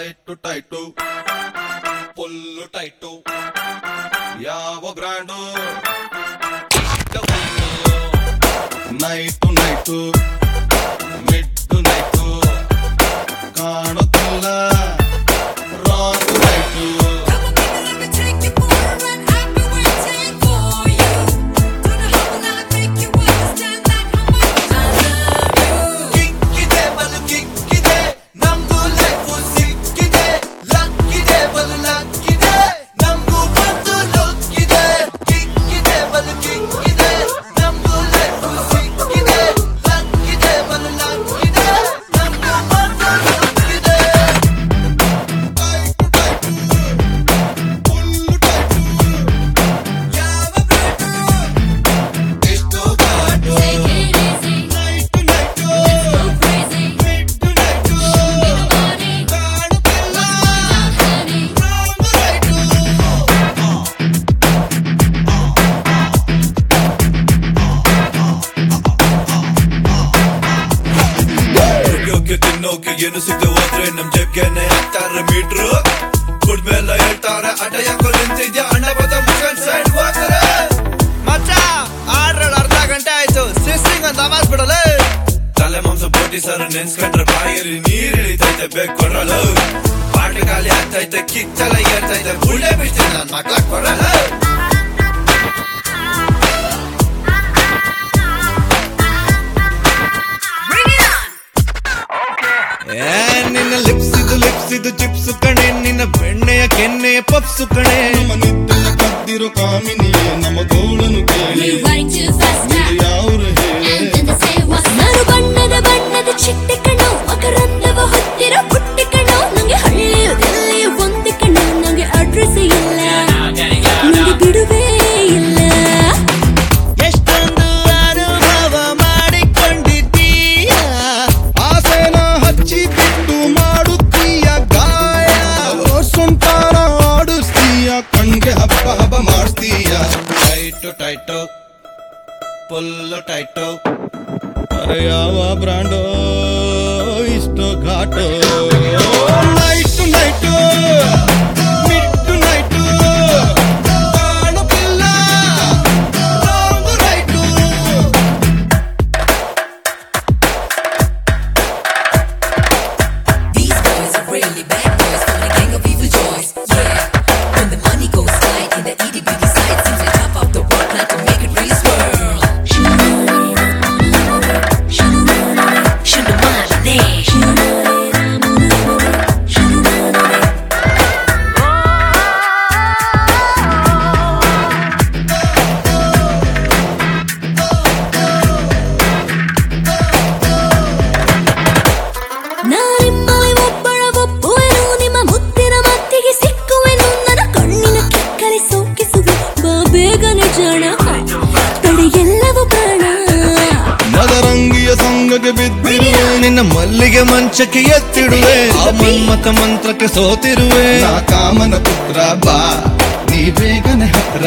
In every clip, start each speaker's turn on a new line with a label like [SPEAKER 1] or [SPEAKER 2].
[SPEAKER 1] Tight tight full tight ಯಾವ brand night night midnight night wrong night
[SPEAKER 2] Come on, baby, let me take you for a ride. I've been waiting for you. Don't know how, but I'll make you understand that how much I love you.
[SPEAKER 3] ಕಿಕ್ಕಿದೆ ಬಲು ಕಿಕ್ಕಿದೆ ನಮ್ಗೂ life ಸಿಕ್ಕಿದೆ ಲಕ್ಕಿದೆ ಬಲು ಲಕ್ಕಿದೆ ನಮ್ಗೂ ಬಂದು ಲುಕ್ಕಿದೆ ಕಿಕ್ಕಿದೆ ಬಲು ಕಿಕ್ಕಿದೆ ನಮ್ಗೂ ಲೈಫು ಸಿಕ್ಕಿದೆ ಲಕ್ಕಿದೆ ಬಲು ಲಕ್ಕಿದೆ ನಮ್ಗೂ ಬಂದು ಲುಕ್ಕಿದೆ
[SPEAKER 1] ಟೈಟು ಟೈಟು ಫುಲ್ಲು ಟೈಟು
[SPEAKER 3] ಯಾವ ಬ್ರ್ಯಾಂಡು ಎಷ್ಟು ಘಾಟು
[SPEAKER 2] Take it easy,
[SPEAKER 1] night night
[SPEAKER 2] go crazy.
[SPEAKER 1] Midnight
[SPEAKER 2] Nobody,
[SPEAKER 1] ಕಾಣುತ್ತಿಲ್ಲ
[SPEAKER 2] honey.
[SPEAKER 1] ರಾಂಗ್ ನೈಟು
[SPEAKER 3] ಕುಡಿಯೋಕೆ ತಿನ್ನೋಕೆ ಏನು ಸಿಗದೆ ಹೋದ್ರೆ ನಮ್ ಜಗ್ಗೆನೆ ಹಾಕ್ತಾರೆ ಮೀಟ್ರು ಕುಡ್ಮೇಲೆ ಹೇಳ್ತಾರೆ ಅಡ್ಡ ಯಾಕೋ ನಿಂತಿದ್ಯಾ ಅಣ್ಣ ಬದ ಮುಖನ್ ಸೈಡ್ ಹೋಗ್ತಾರೆ ಮಚ್ಚ ಆಡ್ರಲ್ಲಿ ಅರ್ಧ ಗಂಟೆ ಆಯ್ತು ಸಿಸ್ಟಿಂಗ್ ಅಂತ ಆವಾಜ್ ಬಿಡಲೆ ತಲೆ ಮಾಂಸ ಬೋಟಿ ಸರ್ ನೆನ್ಸ್ಕೊಂಡ್ರೆ ಬಾಯಲ್ಲಿ ನೀರ್ ಇಳಿತೈತೆ ಬೇಕು ಕೊಡಲ್ಲ ಬಾಟ್ಲಿ ಖಾಲಿ ಆಗ್ತೈತೆ ಕಿಚ್ಚಲ ಏರ್ತೈತೆ ಗುಳ್ಳೆ ಬಿಡ್ತೀನಿ ನನ್ ಮಕ್ಳ ಕೊಡಲ್ಲ
[SPEAKER 2] Bring it on.
[SPEAKER 3] ಏ ನಿನ್ನ ಲಿಪ್ಸ್ ಇದು ಲಿಪ್ಸ್ ಇದು ಚಿಪ್ಸ್ ಕಣೆ ನಿನ್ನ ಬೆಣ್ಣೆಯ ಕೆನ್ನೆಯ ಪಪ್ಸು ಕಣೆ
[SPEAKER 1] ನಮ್ಮ ನಿತ್ಯ ಕದ್ದಿರೋ ಕಾಮಿನಿಯೇ ನಮ್ಮ ಗೋಳನು ಕೇಳಿ
[SPEAKER 2] You're riding too fast now.
[SPEAKER 1] ಯಾವ್ರು ಹೇಳಿ
[SPEAKER 2] And then they say what's ನಾನು ಬಣ್ಣದ ಬಣ್ಣದ ಚಿಟ್ಟೆ ಕಣೋ ಮಕರಂದವ ಹೊತ್ತಿರೋ ಪುಟ್ಟಿ ಕಣೋ ನಂಗೆ ಹಳ್ಳಿಯು ದಿಲ್ಲಿಯು ಒಂದು ಕಣೋ ನಂಗೆ ಅಡ್ರೆಸ್ ಇಲ್ಲ ನಂಗೆ ಬಿಡುವೇ ಇಲ್ಲ
[SPEAKER 3] ಎಷ್ಟೊಂದು ಅನುಭವ ಮಾಡಿಕೊಂಡಿದ್ದೀಯ
[SPEAKER 1] ಆಸೆನ ಹಚ್ಚಿ ಬಿಟ್ಟು ಮಾಡುತ್ತೀಯ ಗಾಯ ಸಂತಾನ ಆಡಿಸ್ತೀಯ ಕಣ್ಗೆ ಹಬ್ಬ ಹಬ್ಬ ಮಾಡಿಸ್ತೀಯ
[SPEAKER 3] ಟೈಟು ಟೈಟು ಫುಲ್ಲು ಟೈಟು
[SPEAKER 1] ಅರೆ ಯಾವ ಬ್ರಾಂಡೋ ಇಷ್ಟು ಘಾಟು ನೈಟು ನೈಟು ಮಿಟ್ಟು ನೈಟು ಕಾಣುತ್ತಿಲ್ಲ wrong night
[SPEAKER 4] These boys are really bad boys from the gang of evil joys. Yeah, when the money goes tight in the itty bitty side, seems like half of the world plan to make it really swirl.
[SPEAKER 2] ನಾನಿಮ್ಮಲೆ ಒಬ್ಬಳ ಒಪ್ಪುವೆನು ನಿಮ್ಮ ಮುತ್ತಿನ ಮತ್ತಿಗೆ ಸಿಕ್ಕುವೆನು ನನ್ನ ಕಣ್ಣಿನ ಕಿಕ್ಕಲೆ ಸೋಕಿಸುವೆ ಬಾ ಬೇಗನೆ ಜಾಣ ತಡೆ ಎಲ್ಲವೂ ಪ್ರಾಣ
[SPEAKER 1] ಮದರಂಗಿಯ ಸಂಗಕ್ಕೆ ಬಿದ್ದಿರುವೆ
[SPEAKER 3] ನಿನ್ನ ಮಲ್ಲಿಗೆ ಮಂಚಕ್ಕೆ ಎತ್ತಿಡುವೆ ಆ ಮನ್ಮಥ ಮಂತ್ರಕ್ಕೆ ಸೋತಿರುವೆ
[SPEAKER 1] ನಾ ಕಾಮನ ಪುತ್ರ ಬಾ ನೀ ಬೇಗನೆ ಹತ್ರ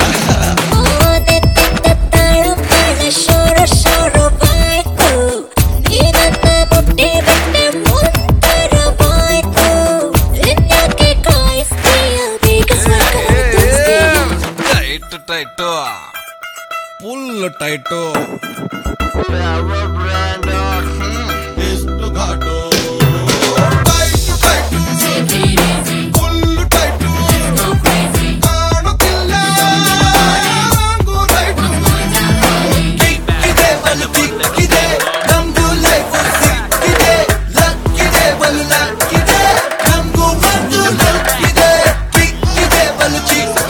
[SPEAKER 3] ಟೈಟು ಟೈಟು ಫುಲ್ ಟೈಟು
[SPEAKER 1] ಎಷ್ಟು ಘಾಟು ಟೈಟು ಟೈಟು ಫುಲ್ಲು ಟೈಟು ಕಾಣುತ್ತಿಲ್ಲ ರಾಂಗು ನೈಟು
[SPEAKER 3] ಕಿಕ್ಕಿದೆ ಬಲು ಕಿಕ್ಕಿದೆ ನಮ್ಗೂ ಲೈಫ್ ಸಿಕ್ಕಿದೆ ಲಕ್ಕಿದೆ ಬಲು ಲಕ್ಕಿದೆ ನಮ್ಗೂ ಬಂದು ಲಕ್ಕಿದೆ ಕಿಕ್ಕಿದೆ ಬಲು ಚಿಕ್ಕಿದೆ